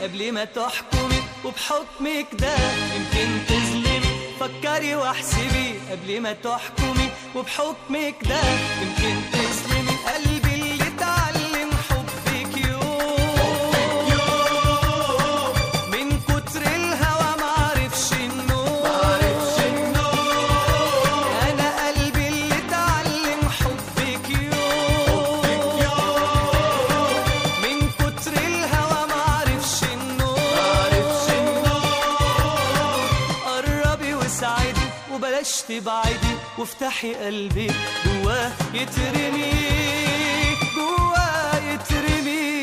قبل ما تحكمي وبحكمك ده يمكن تظلمي فكري واحسبي قبل ما تحكمي وبحكمك ده يمكن تظلمي قلبي اللي اتعلم حبك يوم من كتر الهوى معرفش النوم انا قلبي اللي اتعلم حبك يوم من كتر الهوى معرفش النوم قربي وسعدي وبلاش تبعدي وافتحي قلبك جواه يترمي جواه يترمي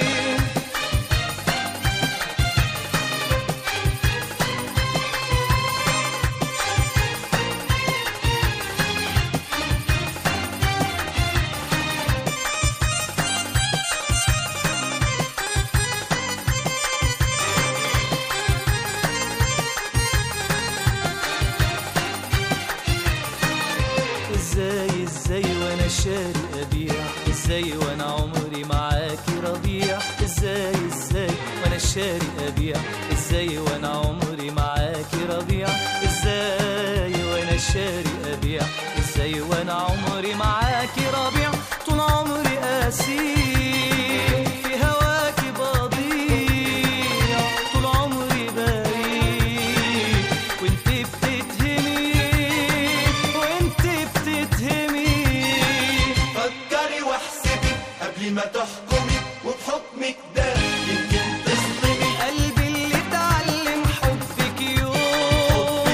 ازاي ازاي وانا شاري ابيع ازاي وانا عمري معاكي ربيع ازاي ازاي وانا شاري ابيع ازاي وانا عمري معاكي ربيع ازاي وانا شاري ابيع ازاي وانا عمري معاكي ربيع طول عمري اسير في هواكي بضيع طول عمري بريء وانت بتتهمي وانت بتتهمي فكري واحسبي قبل ما تحكمي وبحكمك ده يمكن تظلمي قلبي اللي اتعلم حبك يوم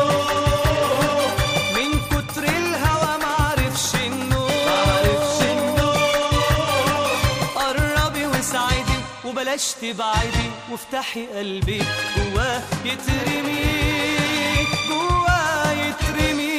من كتر الهوى معرفش النوم قربي وسعدي وبلاش تبعدي وافتحي قلبك جواه يترمي جواه يترمي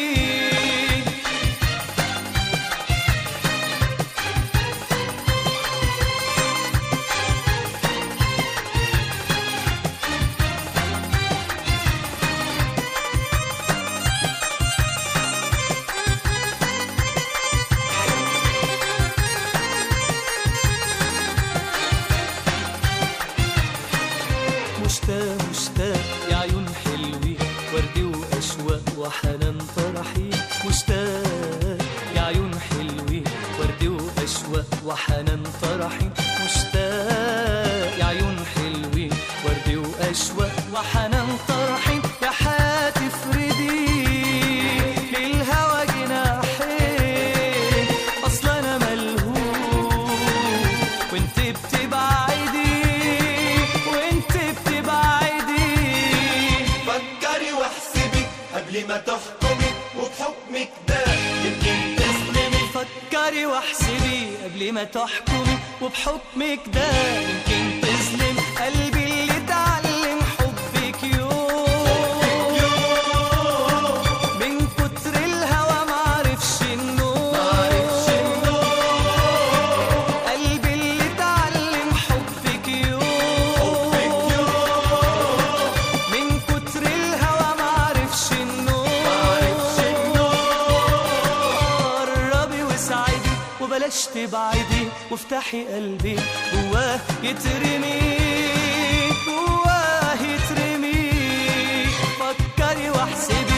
مشتاق مشتاق يا عيون حلوين وردي واشواق وحنان فرحي مشتاق يا عيون حلوين وردي واشواق وحنان فرحي مشتاق يا عيون حلوين وردي واشواق وحنان فرحي يا حياتي افردي للهوى جناحين اصل انا ملهوف وانت بتبعدي وانت بتبعدي فكري واحسبي قبل ما تحكمي وبحكمك ده يمكن تظلمي فكري واحسبي قبل ما تحكمي وبحكمك ده يمكن تظلم قلبي اللي اتعلم حبك يوم من كتر الهوى معرفش النوم قلبي اللي اتعلم حبك يوم من كتر الهوى معرفش النوم قربي وسعدي وبلاش تبعدي وافتحي قلبي جواه يترمي جواه يترمي فكري واحسبي